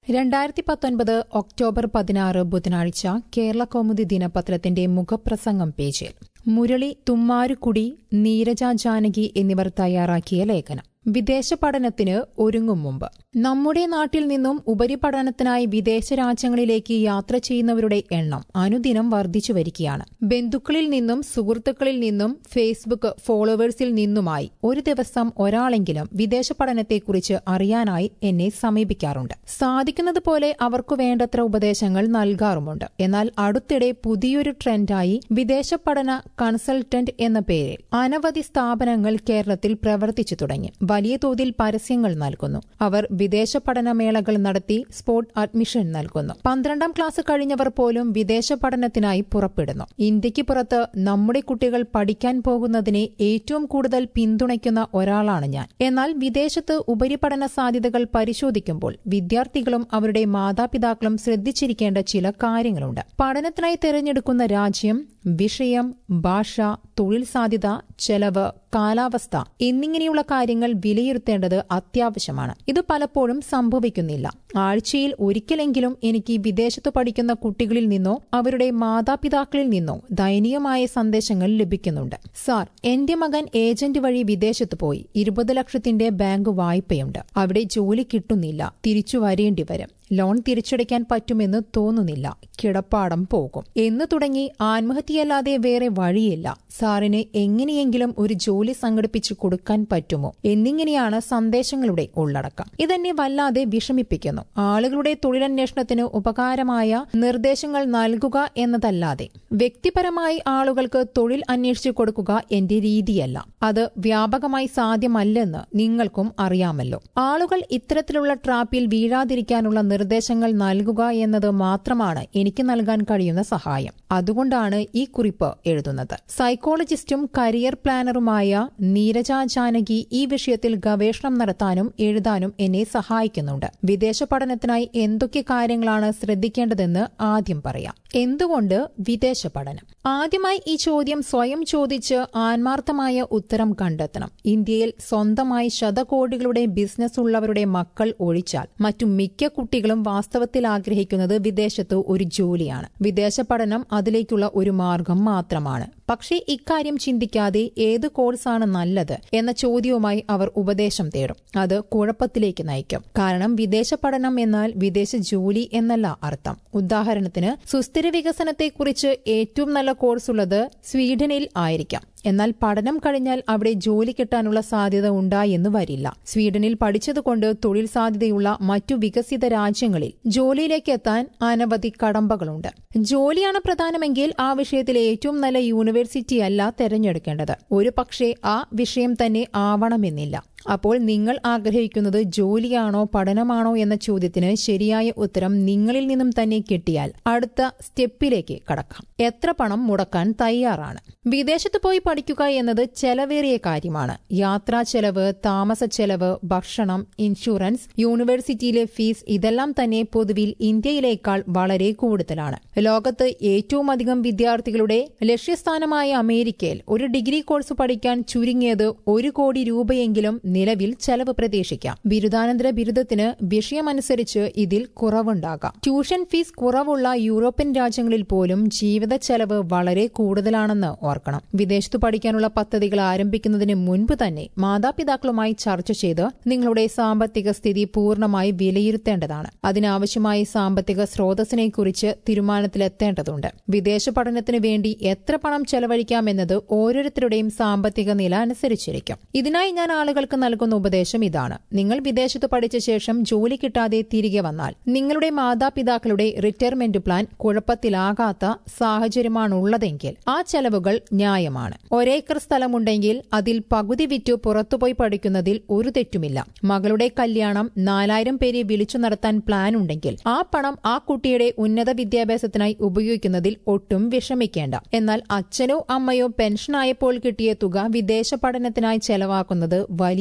രണ്ടായിരത്തി പത്തൊൻപത് ഒക്ടോബർ പതിനാറ് ബുധനാഴ്ച കേരള കൗമുദി ദിനപത്രത്തിന്റെ മുഖപ്രസംഗം പേജിൽ മുരളി തുമ്മാരുകുടി നീരജ ജാനകി എന്നിവർ തയ്യാറാക്കിയ ലേഖനം വിദേശ പഠനത്തിന് ഒരുങ്ങും മുമ്പ് നമ്മുടെ നാട്ടിൽ നിന്നും ഉപരിപഠനത്തിനായി വിദേശ രാജ്യങ്ങളിലേക്ക് യാത്ര ചെയ്യുന്നവരുടെ എണ്ണം അനുദിനം വർദ്ധിച്ചു വരികയാണ് ബന്ധുക്കളിൽ നിന്നും സുഹൃത്തുക്കളിൽ നിന്നും ഫേസ്ബുക്ക് ഫോളോവേഴ്സിൽ നിന്നുമായി ഒരു ദിവസം ഒരാളെങ്കിലും വിദേശ പഠനത്തെക്കുറിച്ച് അറിയാനായി എന്നെ സമീപിക്കാറുണ്ട് സാധിക്കുന്നതുപോലെ അവർക്കു വേണ്ടത്ര ഉപദേശങ്ങൾ നൽകാറുമുണ്ട് എന്നാൽ അടുത്തിടെ പുതിയൊരു ട്രെൻഡായി വിദേശ പഠന കൺസൾട്ടന്റ് എന്ന പേരിൽ അനവധി സ്ഥാപനങ്ങൾ കേരളത്തിൽ പ്രവർത്തിച്ചു തുടങ്ങി വലിയ തോതിൽ പരസ്യങ്ങൾ നൽകുന്നു അവർ വിദേശ പഠനമേളകൾ നടത്തി സ്പോട്ട് അഡ്മിഷൻ നൽകുന്നു പന്ത്രണ്ടാം ക്ലാസ് കഴിഞ്ഞവർ പോലും വിദേശ പഠനത്തിനായി പുറപ്പെടുന്നു ഇന്ത്യക്ക് പുറത്ത് നമ്മുടെ കുട്ടികൾ പഠിക്കാൻ പോകുന്നതിനെ ഏറ്റവും കൂടുതൽ പിന്തുണയ്ക്കുന്ന ഒരാളാണ് ഞാൻ എന്നാൽ വിദേശത്ത് ഉപരിപഠന സാധ്യതകൾ പരിശോധിക്കുമ്പോൾ വിദ്യാർത്ഥികളും അവരുടെ മാതാപിതാക്കളും ശ്രദ്ധിച്ചിരിക്കേണ്ട ചില കാര്യങ്ങളുണ്ട് പഠനത്തിനായി തിരഞ്ഞെടുക്കുന്ന രാജ്യം വിഷയം ഭാഷ തൊഴിൽ സാധ്യത ചെലവ് കാലാവസ്ഥ എന്നിങ്ങനെയുള്ള കാര്യങ്ങൾ വിലയിരുത്തേണ്ടത് അത്യാവശ്യമാണ് ഇത് പലപ്പോഴും സംഭവിക്കുന്നില്ല ആഴ്ചയിൽ ഒരിക്കലെങ്കിലും എനിക്ക് വിദേശത്ത് പഠിക്കുന്ന കുട്ടികളിൽ നിന്നോ അവരുടെ മാതാപിതാക്കളിൽ നിന്നോ ദയനീയമായ സന്ദേശങ്ങൾ ലഭിക്കുന്നുണ്ട് സാർ എന്റെ മകൻ ഏജന്റ് വഴി വിദേശത്ത് പോയി ഇരുപത് ലക്ഷത്തിന്റെ ബാങ്ക് വായ്പയുണ്ട് അവിടെ ജോലി കിട്ടുന്നില്ല തിരിച്ചു വരേണ്ടി വരും ലോൺ തിരിച്ചടയ്ക്കാൻ പറ്റുമെന്ന് തോന്നുന്നില്ല കിടപ്പാടം പോകും എന്ന് തുടങ്ങി ആത്മഹത്യയല്ലാതെ വേറെ വഴിയില്ല സാറിന് എങ്ങനെയെങ്കിലും ഒരു ജോലി സംഘടിപ്പിച്ചു കൊടുക്കാൻ പറ്റുമോ എന്നിങ്ങനെയാണ് സന്ദേശങ്ങളുടെ ഉള്ളടക്കം ഇതെന്നെ വല്ലാതെ വിഷമിപ്പിക്കുന്നു ആളുകളുടെ തൊഴിലന്വേഷണത്തിന് ഉപകാരമായ നിർദ്ദേശങ്ങൾ നൽകുക എന്നതല്ലാതെ വ്യക്തിപരമായി ആളുകൾക്ക് തൊഴിൽ അന്വേഷിച്ചു കൊടുക്കുക എന്റെ രീതിയല്ല അത് വ്യാപകമായി സാധ്യമല്ലെന്ന് നിങ്ങൾക്കും അറിയാമല്ലോ ആളുകൾ ഇത്തരത്തിലുള്ള ട്രാപ്പിൽ വീഴാതിരിക്കാനുള്ള നിർദ്ദേശങ്ങൾ നൽകുക എന്നത് മാത്രമാണ് എനിക്ക് നൽകാൻ കഴിയുന്ന സഹായം അതുകൊണ്ടാണ് ഈ കുറിപ്പ് എഴുതുന്നത് സൈക്കോളജിസ്റ്റും കരിയർ പ്ലാനറുമായ നീരജ ജാനകി ഈ വിഷയത്തിൽ ഗവേഷണം നടത്താനും എഴുതാനും എന്നെ സഹായിക്കുന്നുണ്ട് വിദേശ പഠനത്തിനായി എന്തൊക്കെ കാര്യങ്ങളാണ് ശ്രദ്ധിക്കേണ്ടതെന്ന് ആദ്യം പറയാം എന്തുകൊണ്ട് വിദേശ പഠനം ആദ്യമായി ഈ ചോദ്യം സ്വയം ചോദിച്ച് ആത്മാർത്ഥമായ ഉത്തരം കണ്ടെത്തണം ഇന്ത്യയിൽ സ്വന്തമായി ശതകോടികളുടെ ബിസിനസ് ഉള്ളവരുടെ മക്കൾ ഒഴിച്ചാൽ മറ്റു മിക്ക കുട്ടികളും വാസ്തവത്തിൽ ആഗ്രഹിക്കുന്നത് വിദേശത്ത് ഒരു ജോലിയാണ് വിദേശ പഠനം അതിലേക്കുള്ള ഒരു മാർഗം മാത്രമാണ് പക്ഷേ ഇക്കാര്യം ചിന്തിക്കാതെ ഏത് കോഴ്സാണ് നല്ലത് എന്ന ചോദ്യവുമായി അവർ ഉപദേശം തേടും അത് കുഴപ്പത്തിലേക്ക് നയിക്കും കാരണം വിദേശ പഠനം എന്നാൽ വിദേശ ജോലി എന്നല്ല അർത്ഥം ഉദാഹരണത്തിന് സുസ്ഥിര വികസനത്തെക്കുറിച്ച് ഏറ്റവും നല്ല കോഴ്സ് ഉള്ളത് സ്വീഡനിൽ ആയിരിക്കാം എന്നാൽ പഠനം കഴിഞ്ഞാൽ അവിടെ ജോലി കിട്ടാനുള്ള സാധ്യത ഉണ്ടായെന്ന് വരില്ല സ്വീഡനിൽ പഠിച്ചതുകൊണ്ട് തൊഴിൽ സാധ്യതയുള്ള മറ്റു വികസിത രാജ്യങ്ങളിൽ ജോലിയിലേക്ക് എത്താൻ അനവധി കടമ്പകളുണ്ട് ജോലിയാണ് പ്രധാനമെങ്കിൽ ആ വിഷയത്തിലെ ഏറ്റവും നല്ല യൂണിവേഴ്സിറ്റി അല്ല തെരഞ്ഞെടുക്കേണ്ടത് ഒരു പക്ഷേ ആ വിഷയം തന്നെ ആവണമെന്നില്ല അപ്പോൾ നിങ്ങൾ ആഗ്രഹിക്കുന്നത് ജോലിയാണോ പഠനമാണോ എന്ന ചോദ്യത്തിന് ശരിയായ ഉത്തരം നിങ്ങളിൽ നിന്നും തന്നെ കിട്ടിയാൽ അടുത്ത സ്റ്റെപ്പിലേക്ക് കടക്കാം എത്ര പണം മുടക്കാൻ തയ്യാറാണ് വിദേശത്ത് പോയി പഠിക്കുക എന്നത് ചെലവേറിയ കാര്യമാണ് യാത്രാ ചെലവ് താമസ ചെലവ് ഭക്ഷണം ഇൻഷുറൻസ് യൂണിവേഴ്സിറ്റിയിലെ ഫീസ് ഇതെല്ലാം തന്നെ പൊതുവിൽ ഇന്ത്യയിലേക്കാൾ വളരെ കൂടുതലാണ് ലോകത്ത് ഏറ്റവും അധികം വിദ്യാർത്ഥികളുടെ ലക്ഷ്യസ്ഥാനമായ അമേരിക്കയിൽ ഒരു ഡിഗ്രി കോഴ്സ് പഠിക്കാൻ ചുരുങ്ങിയത് ഒരു കോടി രൂപയെങ്കിലും നിലവിൽ ചെലവ് പ്രതീക്ഷിക്കാം ബിരുദാനന്തര ബിരുദത്തിന് വിഷയമനുസരിച്ച് ഇതിൽ കുറവുണ്ടാകാം ട്യൂഷൻ ഫീസ് കുറവുള്ള യൂറോപ്യൻ രാജ്യങ്ങളിൽ പോലും ജീവിത ചെലവ് വളരെ കൂടുതലാണെന്ന് ഓർക്കണം വിദേശത്തു പഠിക്കാനുള്ള പദ്ധതികൾ ആരംഭിക്കുന്നതിന് മുൻപ് തന്നെ മാതാപിതാക്കളുമായി ചർച്ച ചെയ്ത് നിങ്ങളുടെ സാമ്പത്തിക സ്ഥിതി പൂർണ്ണമായി വിലയിരുത്തേണ്ടതാണ് അതിനാവശ്യമായ സാമ്പത്തിക സ്രോതസ്സിനെക്കുറിച്ച് തീരുമാനത്തിലെത്തേണ്ടതുണ്ട് വിദേശ പഠനത്തിന് വേണ്ടി എത്ര പണം ചെലവഴിക്കാമെന്നത് ഓരോരുത്തരുടെയും സാമ്പത്തിക നില അനുസരിച്ചിരിക്കും ഇതിനായി ഞാൻ ആളുകൾക്ക് നൽകുന്ന ഉപദേശം ഇതാണ് നിങ്ങൾ വിദേശത്ത് പഠിച്ച ശേഷം ജോലി കിട്ടാതെ തിരികെ വന്നാൽ നിങ്ങളുടെ മാതാപിതാക്കളുടെ റിട്ടയർമെന്റ് പ്ലാൻ കുഴപ്പത്തിലാകാത്ത സാഹചര്യമാണുള്ളതെങ്കിൽ ആ ചെലവുകൾ ന്യായമാണ് ഒരേക്കർ സ്ഥലമുണ്ടെങ്കിൽ അതിൽ പകുതി വിറ്റു പുറത്തുപോയി പഠിക്കുന്നതിൽ ഒരു തെറ്റുമില്ല മകളുടെ കല്യാണം നാലായിരം പേരെ വിളിച്ചു നടത്താൻ പ്ലാൻ ഉണ്ടെങ്കിൽ ആ പണം ആ കുട്ടിയുടെ ഉന്നത വിദ്യാഭ്യാസത്തിനായി ഉപയോഗിക്കുന്നതിൽ ഒട്ടും വിഷമിക്കേണ്ട എന്നാൽ അച്ഛനോ അമ്മയോ പെൻഷനായപ്പോൾ കിട്ടിയ തുക വിദേശ പഠനത്തിനായി ചെലവാക്കുന്നത് വലിയ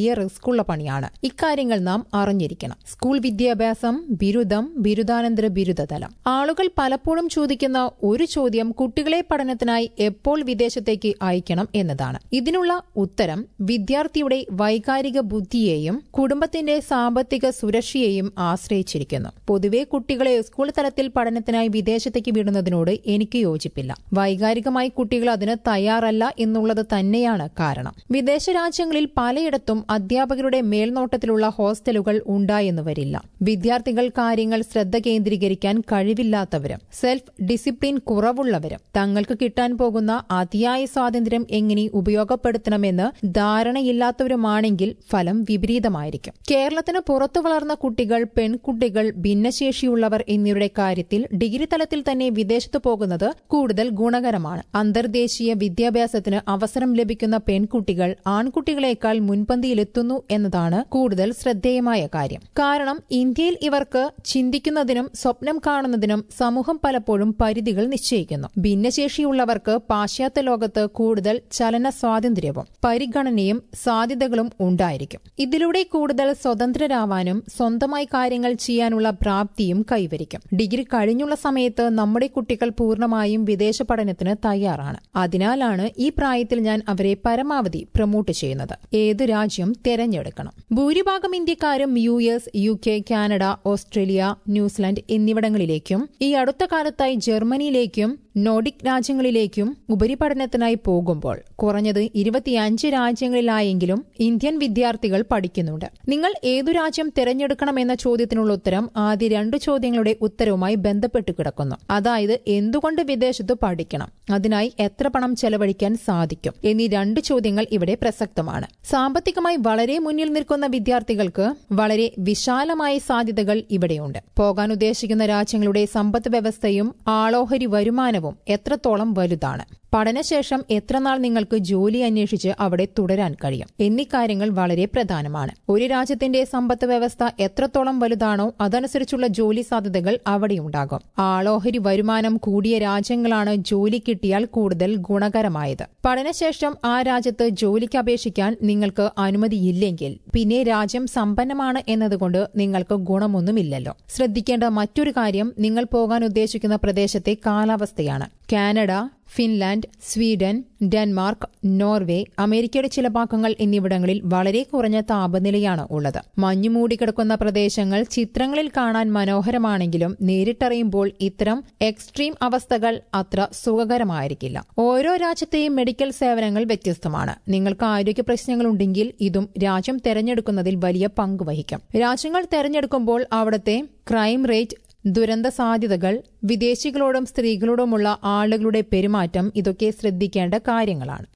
വലിയ റിസ്ക്കുള്ള പണിയാണ് ഇക്കാര്യങ്ങൾ നാം അറിഞ്ഞിരിക്കണം സ്കൂൾ വിദ്യാഭ്യാസം ബിരുദം ബിരുദാനന്തര ബിരുദതലം ആളുകൾ പലപ്പോഴും ചോദിക്കുന്ന ഒരു ചോദ്യം കുട്ടികളെ പഠനത്തിനായി എപ്പോൾ വിദേശത്തേക്ക് അയക്കണം എന്നതാണ് ഇതിനുള്ള ഉത്തരം വിദ്യാർത്ഥിയുടെ വൈകാരിക ബുദ്ധിയെയും കുടുംബത്തിന്റെ സാമ്പത്തിക സുരക്ഷയെയും ആശ്രയിച്ചിരിക്കുന്നു പൊതുവെ കുട്ടികളെ സ്കൂൾ തലത്തിൽ പഠനത്തിനായി വിദേശത്തേക്ക് വിടുന്നതിനോട് എനിക്ക് യോജിപ്പില്ല വൈകാരികമായി കുട്ടികൾ അതിന് തയ്യാറല്ല എന്നുള്ളത് തന്നെയാണ് കാരണം വിദേശ രാജ്യങ്ങളിൽ പലയിടത്തും അധ്യാപകരുടെ മേൽനോട്ടത്തിലുള്ള ഹോസ്റ്റലുകൾ ഉണ്ടായെന്ന് വരില്ല വിദ്യാർത്ഥികൾ കാര്യങ്ങൾ ശ്രദ്ധ കേന്ദ്രീകരിക്കാൻ കഴിവില്ലാത്തവരും സെൽഫ് ഡിസിപ്ലിൻ കുറവുള്ളവരും തങ്ങൾക്ക് കിട്ടാൻ പോകുന്ന അതിയായ സ്വാതന്ത്ര്യം എങ്ങനെ ഉപയോഗപ്പെടുത്തണമെന്ന് ധാരണയില്ലാത്തവരുമാണെങ്കിൽ ഫലം വിപരീതമായിരിക്കും കേരളത്തിന് പുറത്തു വളർന്ന കുട്ടികൾ പെൺകുട്ടികൾ ഭിന്നശേഷിയുള്ളവർ എന്നിവരുടെ കാര്യത്തിൽ ഡിഗ്രി തലത്തിൽ തന്നെ വിദേശത്ത് പോകുന്നത് കൂടുതൽ ഗുണകരമാണ് അന്തർദേശീയ വിദ്യാഭ്യാസത്തിന് അവസരം ലഭിക്കുന്ന പെൺകുട്ടികൾ ആൺകുട്ടികളെക്കാൾ മുൻപന്തിയിലെത്തുന്നു എന്നതാണ് കൂടുതൽ ശ്രദ്ധേയമായ കാര്യം കാരണം ഇന്ത്യയിൽ ഇവർക്ക് ചിന്തിക്കുന്നതിനും സ്വപ്നം കാണുന്നതിനും സമൂഹം പലപ്പോഴും പരിധികൾ നിശ്ചയിക്കുന്നു ഭിന്നശേഷിയുള്ളവർക്ക് പാശ്ചാത്യ ലോകത്ത് കൂടുതൽ ചലന സ്വാതന്ത്ര്യവും പരിഗണനയും സാധ്യതകളും ഉണ്ടായിരിക്കും ഇതിലൂടെ കൂടുതൽ സ്വതന്ത്രരാവാനും സ്വന്തമായി കാര്യങ്ങൾ ചെയ്യാനുള്ള പ്രാപ്തിയും കൈവരിക്കും ഡിഗ്രി കഴിഞ്ഞുള്ള സമയത്ത് നമ്മുടെ കുട്ടികൾ പൂർണ്ണമായും വിദേശ പഠനത്തിന് തയ്യാറാണ് അതിനാലാണ് ഈ പ്രായത്തിൽ ഞാൻ അവരെ പരമാവധി പ്രൊമോട്ട് ചെയ്യുന്നത് ഏത് രാജ്യം തെരഞ്ഞെടുക്കണം ഭൂരിഭാഗം ഇന്ത്യക്കാരും U S U K Canada Australia New Zealand എന്നിവിടങ്ങളിലേക്കും ഈ അടുത്ത കാലത്തായി ജർമ്മനിയിലേക്കും നോഡിക് രാജ്യങ്ങളിലേക്കും ഉപരിപഠനത്തിനായി പോകുമ്പോൾ കുറഞ്ഞത് ഇരുപത്തിയഞ്ച് രാജ്യങ്ങളിലായെങ്കിലും ഇന്ത്യൻ വിദ്യാർത്ഥികൾ പഠിക്കുന്നുണ്ട് നിങ്ങൾ ഏതു രാജ്യം തിരഞ്ഞെടുക്കണമെന്ന ചോദ്യത്തിനുള്ള ഉത്തരം ആദ്യ രണ്ടു ചോദ്യങ്ങളുടെ ഉത്തരവുമായി ബന്ധപ്പെട്ട് കിടക്കുന്നു അതായത് എന്തുകൊണ്ട് വിദേശത്ത് പഠിക്കണം അതിനായി എത്ര പണം ചെലവഴിക്കാൻ സാധിക്കും എന്നീ രണ്ട് ചോദ്യങ്ങൾ ഇവിടെ പ്രസക്തമാണ് സാമ്പത്തികമായി വളരെ മുന്നിൽ നിൽക്കുന്ന വിദ്യാർത്ഥികൾക്ക് വളരെ വിശാലമായ സാധ്യതകൾ ഇവിടെയുണ്ട് പോകാൻ ഉദ്ദേശിക്കുന്ന രാജ്യങ്ങളുടെ സമ്പദ് വ്യവസ്ഥയും ആളോഹരി വരുമാനവും എത്രത്തോളം വലുതാണ് പഠനശേഷം എത്രനാൾ നിങ്ങൾക്ക് ജോലി അന്വേഷിച്ച് അവിടെ തുടരാൻ കഴിയും എന്നീ കാര്യങ്ങൾ വളരെ പ്രധാനമാണ് ഒരു രാജ്യത്തിന്റെ സമ്പത്ത് വ്യവസ്ഥ എത്രത്തോളം വലുതാണോ അതനുസരിച്ചുള്ള ജോലി സാധ്യതകൾ അവിടെയുണ്ടാകും ആളോഹരി വരുമാനം കൂടിയ രാജ്യങ്ങളാണ് ജോലി കിട്ടിയാൽ കൂടുതൽ ഗുണകരമായത് പഠനശേഷം ആ രാജ്യത്ത് ജോലിക്ക് അപേക്ഷിക്കാൻ നിങ്ങൾക്ക് അനുമതിയില്ലെങ്കിൽ പിന്നെ രാജ്യം സമ്പന്നമാണ് എന്നതുകൊണ്ട് നിങ്ങൾക്ക് ഗുണമൊന്നുമില്ലല്ലോ ശ്രദ്ധിക്കേണ്ട മറ്റൊരു കാര്യം നിങ്ങൾ പോകാൻ ഉദ്ദേശിക്കുന്ന പ്രദേശത്തെ കാലാവസ്ഥയാണ് Canada Finland Sweden Denmark Norway അമേരിക്കയുടെ ചില ഭാഗങ്ങൾ എന്നിവിടങ്ങളിൽ വളരെ കുറഞ്ഞ താപനിലയാണ് ഉള്ളത് മഞ്ഞു മൂടിക്കിടക്കുന്ന പ്രദേശങ്ങൾ ചിത്രങ്ങളിൽ കാണാൻ മനോഹരമാണെങ്കിലും നേരിട്ടറിയുമ്പോൾ ഇത്തരം എക്സ്ട്രീം അവസ്ഥകൾ അത്ര സുഖകരമായിരിക്കില്ല ഓരോ രാജ്യത്തെയും മെഡിക്കൽ സേവനങ്ങൾ വ്യത്യസ്തമാണ് നിങ്ങൾക്ക് ആരോഗ്യ പ്രശ്നങ്ങളുണ്ടെങ്കിൽ ഇതും രാജ്യം തെരഞ്ഞെടുക്കുന്നതിൽ വലിയ പങ്ക് വഹിക്കും രാജ്യങ്ങൾ തെരഞ്ഞെടുക്കുമ്പോൾ അവിടുത്തെ ക്രൈം റേറ്റ് ദുരന്ത സാധ്യതകൾ വിദേശികളോടും സ്ത്രീകളോടുമുള്ള ആളുകളുടെ പെരുമാറ്റം ഇതൊക്കെ ശ്രദ്ധിക്കേണ്ട കാര്യങ്ങളാണ്